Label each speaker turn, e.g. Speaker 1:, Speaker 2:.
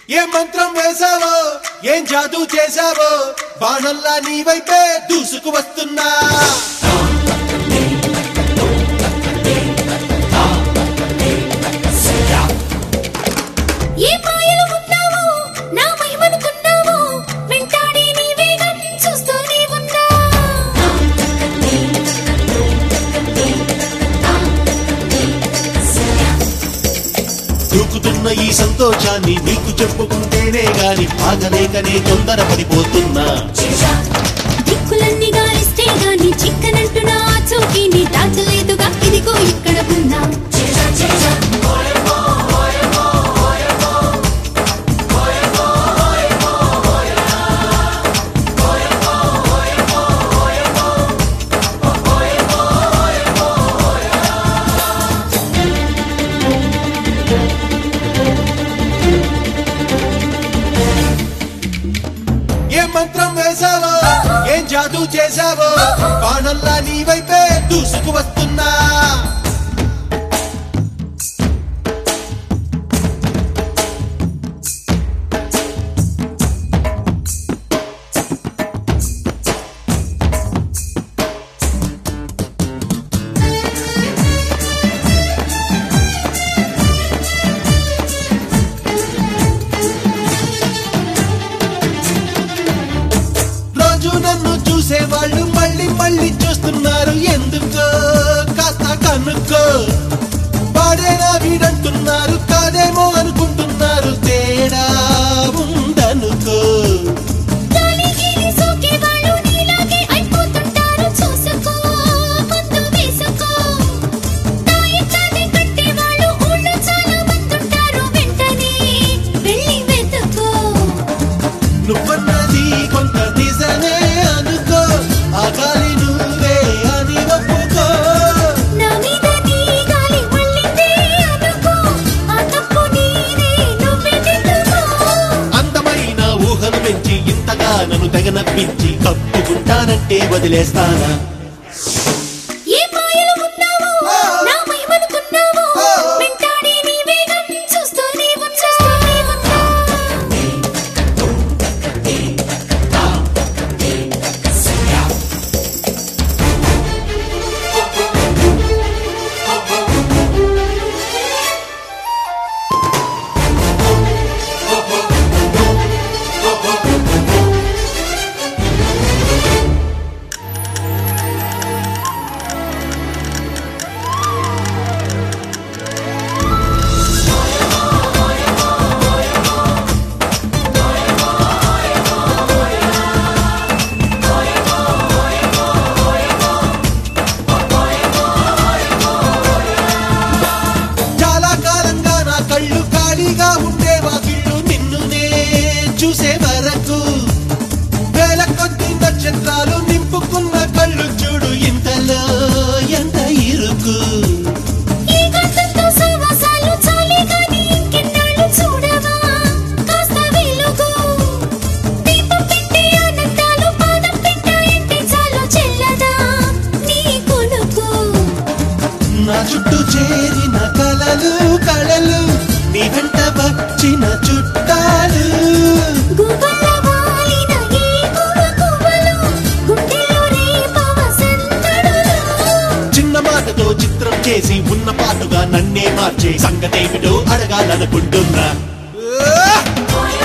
Speaker 1: ఏ మంత్రం వేసావో ఏం జాదూ చేసావో బాణల్లా నీ వైపే దూసుకు వస్తున్నా
Speaker 2: ఏ మాయలు ఉన్నావో నా మహిమనుకున్నావో వెంటాడే నీ వేగం చూస్తూనే ఉన్నా
Speaker 1: దూకుతున్న ఈ సంతోషాన్ని నీకు చెప్పుకుంటేనే గాని ఆగలేకనే తొందర పడిపోతున్నా
Speaker 2: దిక్కులన్నీ గాలిస్తే గాని చిక్కనంటున్న ఆ చోటీని దాచలేదుగా ఇదిగో ఇక్కడ ఉన్నా
Speaker 1: ఏ మంత్రం వేసావో ఏం జాదూ చేసావో బాణల్లా నీ వైపే దూసుకు వస్తున్నా రోజు నన్ను చూసే వాళ్ళు మళ్ళీ మళ్ళీ చూస్తున్నారు ఎందుకో కాస్త కనుక్కో వాడేనా వీడంటున్నారు కాదేమో అనుకుంటున్నారు తేడా ఉందనుకో
Speaker 2: గాలి గీలి సోకే వాళ్ళు నీలాగే అయిపోతుంటారు చూసుకో ముందు వేసుకో తాయితాన్ని కట్టే వాళ్ళు ఊళ్ళో చాలా మందుంటారు వెంటనే వెళ్ళి వెతుకో
Speaker 1: నువ్వన్నది కొంత నిజమే అనుకో ఆ గాలి నువ్వే అని ఒప్పుకో
Speaker 2: నా మీద నీ గాలి మళ్ళిందే అనుకో ఆ తప్పు నీదే నువ్వే దిద్దుకో
Speaker 1: అందమైన ఊహను పెంచి ఇంతగా నన్ను తెగనప్పించి కప్పుకుంటానంటే వదిలేస్తానా
Speaker 2: ఏ మాయలు ఉన్నావో నా మహిమనుకున్నావో వెంటాడే నీ వేగం చూస్తూనే ఉన్నా
Speaker 1: చాలా కాలంగా నా కళ్ళు ఖాళీగా ఉండే వాకిళ్ళు నిన్నునే చూసే వరకు వేల కొద్ది నక్షత్రాలు నింపుకున్న కళ్ళు చూడు ఇంతలో ఎంత ఇరుకు
Speaker 2: ఈ గంటతో సహవాసాలు చాలే గాని ఇంకెన్నాళ్ళు చూడవా కాస్త వెలుగు దీపం పెట్టి ఆనందాలు పాదం పెట్టాయంటే చాలు చెల్లదా నీ కొనుకు
Speaker 1: నా చుట్టూ చేరిన కలలు కళలు నీ వెంట వచ్చిన చుట్టాలు
Speaker 2: గుబల వాలిన ఈ గువ గువలు గుండెలో రేపవ సందడులు
Speaker 1: చిన్న మాటతో చిత్రం చేసి ఉన్న పాటుగా నన్నే మార్చే సంగతేమిటో అడగాలనుకుంటున్నా
Speaker 2: ఓయ్